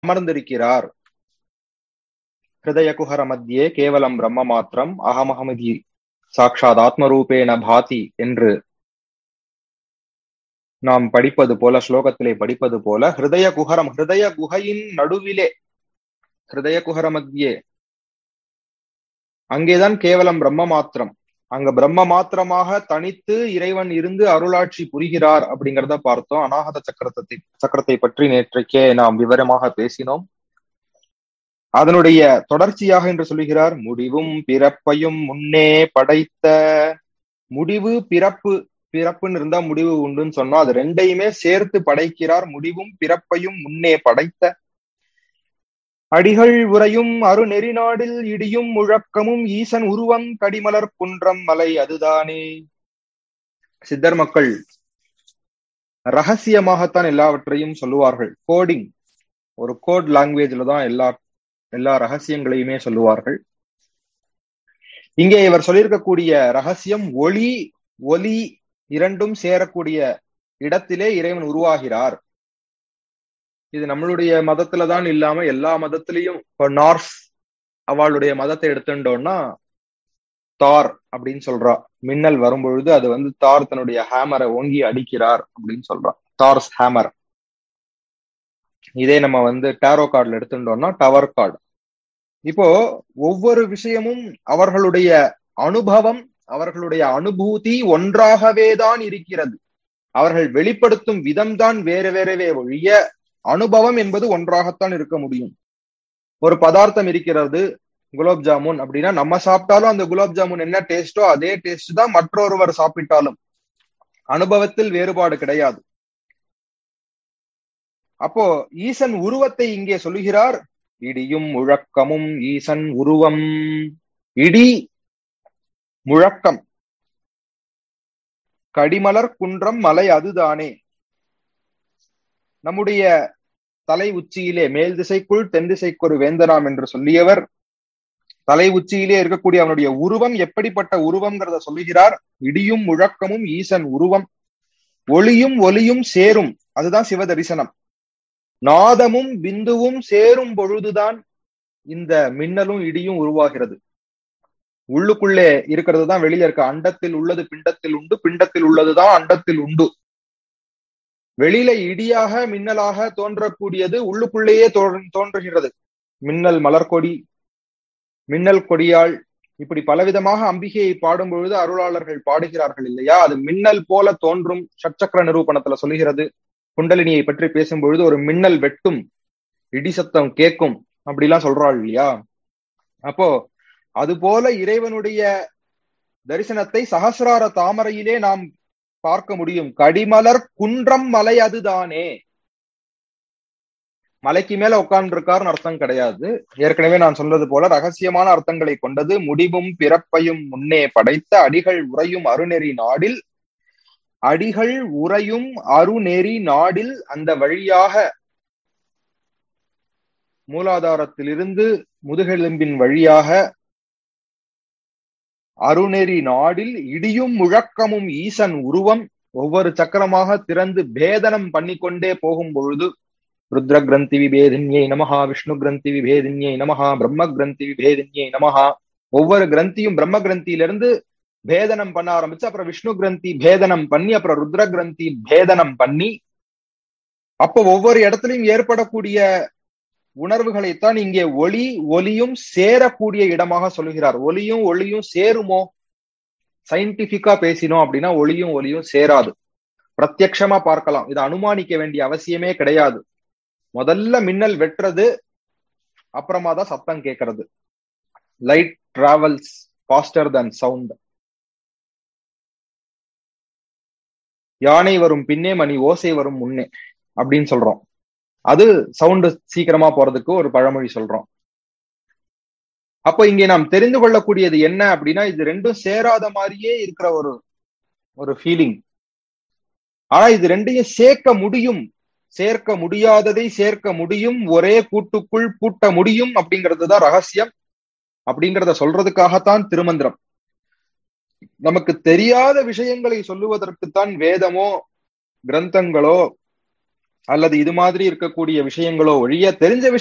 அமர்ந்திருக்கிறார் ஹிருதய குஹர மத்தியே கேவலம் பிரம்ம மாத்திரம் அகமஹமதி சாட்சாத் ஆத்மரூபேன பாதி என்று நாம் படிப்பது போல ஸ்லோகத்திலே படிப்பது போல ஹிருதய குஹரம் ஹிருதய குகையின் நடுவிலே ஹிருதய குஹர மத்தியே அங்கேதான் கேவலம் பிரம்ம மாத்திரம் அங்க பிரம்ம மாத்திரமாக தனித்து இறைவன் இருந்து அருளாட்சி புரிகிறார் அப்படிங்கிறத பார்த்தோம் அநாகத சக்கரத்தை சக்கரத்தை பற்றி நேற்றைக்கே நாம் விவரமாக பேசினோம் அதனுடைய தொடர்ச்சியாக என்று சொல்லுகிறார் முடிவும் பிறப்பையும் முன்னே படைத்த முடிவு பிறப்பு பிறப்புன்னு இருந்தா முடிவு உண்டுன்னு சொன்னோம் அது ரெண்டையுமே சேர்த்து படைக்கிறார் முடிவும் பிறப்பையும் முன்னே படைத்த அடிகள் உரையும் அரு நெறிநாடில் இடியும் முழக்கமும் ஈசன் உருவம் கடிமலர் குன்றம் மலை அதுதானே சித்தர் மக்கள் ரகசியமாகத்தான் எல்லாவற்றையும் சொல்லுவார்கள் கோடிங் ஒரு கோட் லாங்குவேஜ்ல தான் எல்லா எல்லா ரகசியங்களையுமே சொல்லுவார்கள் இங்கே இவர் சொல்லியிருக்கக்கூடிய ரகசியம் ஒளி ஒலி இரண்டும் சேரக்கூடிய இடத்திலே இறைவன் உருவாகிறார் இது நம்மளுடைய மதத்துல தான் இல்லாம எல்லா மதத்திலையும் இப்போ நார்ஸ் அவளுடைய மதத்தை எடுத்துட்டோம்னா தார் அப்படின்னு சொல்றா மின்னல் வரும்பொழுது அது வந்து தார் தன்னுடைய ஹேமரை ஓங்கி அடிக்கிறார் அப்படின்னு சொல்றா தார்ஸ் ஹேமர் இதே நம்ம வந்து டேரோ கார்டுல எடுத்துட்டோம்னா டவர் கார்டு இப்போ ஒவ்வொரு விஷயமும் அவர்களுடைய அனுபவம் அவர்களுடைய அனுபூதி ஒன்றாகவே தான் இருக்கிறது அவர்கள் வெளிப்படுத்தும் விதம்தான் வேறு வேறவே ஒழிய அனுபவம் என்பது ஒன்றாகத்தான் இருக்க முடியும் ஒரு பதார்த்தம் இருக்கிறது குலாப் ஜாமுன் அப்படின்னா நம்ம சாப்பிட்டாலும் அந்த குலாப் ஜாமுன் என்ன டேஸ்டோ அதே டேஸ்ட் தான் மற்றொருவர் சாப்பிட்டாலும் அனுபவத்தில் வேறுபாடு கிடையாது அப்போ ஈசன் உருவத்தை இங்கே சொல்லுகிறார் இடியும் முழக்கமும் ஈசன் உருவம் இடி முழக்கம் கடிமலர் குன்றம் மலை அதுதானே நம்முடைய தலை உச்சியிலே மேல் திசைக்குள் தென் திசைக்கு ஒரு வேந்தனாம் என்று சொல்லியவர் தலை உச்சியிலே இருக்கக்கூடிய அவனுடைய உருவம் எப்படிப்பட்ட உருவம்ங்கிறத சொல்லுகிறார் இடியும் முழக்கமும் ஈசன் உருவம் ஒளியும் ஒலியும் சேரும் அதுதான் சிவ தரிசனம் நாதமும் பிந்துவும் சேரும் பொழுதுதான் இந்த மின்னலும் இடியும் உருவாகிறது உள்ளுக்குள்ளே இருக்கிறது தான் வெளியில இருக்க அண்டத்தில் உள்ளது பிண்டத்தில் உண்டு பிண்டத்தில் உள்ளதுதான் அண்டத்தில் உண்டு வெளியில இடியாக மின்னலாக தோன்றக்கூடியது உள்ளுக்குள்ளேயே தோன்றுகிறது மின்னல் மலர்கொடி மின்னல் கொடியாள் இப்படி பலவிதமாக அம்பிகையை பாடும் பொழுது அருளாளர்கள் பாடுகிறார்கள் இல்லையா அது மின்னல் போல தோன்றும் சச்சக்கர நிரூபணத்துல சொல்லுகிறது குண்டலினியை பற்றி பேசும் பொழுது ஒரு மின்னல் வெட்டும் இடி சத்தம் கேட்கும் அப்படிலாம் சொல்றாள் இல்லையா அப்போ அது போல இறைவனுடைய தரிசனத்தை சகசிரார தாமரையிலே நாம் பார்க்க முடியும் கடிமலர் குன்றம் மலை அதுதானே மலைக்கு மேல உட்கார்ந்து இருக்காருன்னு அர்த்தம் கிடையாது ஏற்கனவே நான் சொன்னது போல ரகசியமான அர்த்தங்களை கொண்டது முடிவும் பிறப்பையும் முன்னே படைத்த அடிகள் உறையும் அருநெறி நாடில் அடிகள் உறையும் அருநெறி நாடில் அந்த வழியாக மூலாதாரத்திலிருந்து முதுகெலும்பின் வழியாக அருநெறி நாடில் இடியும் முழக்கமும் ஈசன் உருவம் ஒவ்வொரு சக்கரமாக திறந்து பேதனம் பண்ணிக்கொண்டே போகும் பொழுது ருத்ர கிரந்தி விபேதின்யை நமஹா விஷ்ணு கிரந்தி விபேதின்யை நமஹா பிரம்ம கிரந்தி விபேதின்யை நமஹா ஒவ்வொரு கிரந்தியும் பிரம்ம கிரந்தியிலிருந்து பேதனம் பண்ண ஆரம்பிச்சு அப்புறம் விஷ்ணு கிரந்தி பேதனம் பண்ணி அப்புறம் ருத்ர கிரந்தி பேதனம் பண்ணி அப்போ ஒவ்வொரு இடத்துலையும் ஏற்படக்கூடிய உணர்வுகளைத்தான் இங்கே ஒளி ஒலியும் சேரக்கூடிய இடமாக சொல்லுகிறார் ஒலியும் ஒளியும் சேருமோ சயின்டிபிக்கா பேசினோம் அப்படின்னா ஒளியும் ஒலியும் சேராது பிரத்யக்ஷமா பார்க்கலாம் இதை அனுமானிக்க வேண்டிய அவசியமே கிடையாது முதல்ல மின்னல் வெட்டுறது அப்புறமா தான் சத்தம் கேட்கறது light travels faster than sound யானை வரும் பின்னே மணி ஓசை வரும் முன்னே அப்படின்னு சொல்றோம் அது சவுண்டு சீக்கிரமா போறதுக்கு ஒரு பழமொழி சொல்றோம் அப்போ இங்கே நாம் தெரிந்து கொள்ளக்கூடியது என்ன அப்படின்னா இது ரெண்டும் சேராத மாதிரியே இருக்கிற ஒரு ஒரு ஃபீலிங் ஆனா இது ரெண்டையும் சேர்க்க முடியும் சேர்க்க முடியாததை சேர்க்க முடியும் ஒரே கூட்டுக்குள் பூட்ட முடியும் அப்படிங்கிறது தான் ரகசியம் அப்படிங்கிறத சொல்றதுக்காகத்தான் திருமந்திரம் நமக்கு தெரியாத விஷயங்களை சொல்லுவதற்குத்தான் வேதமோ கிரந்தங்களோ அல்லது இது மாதிரி இருக்கக்கூடிய விஷயங்களோ ஒழிய தெரிஞ்ச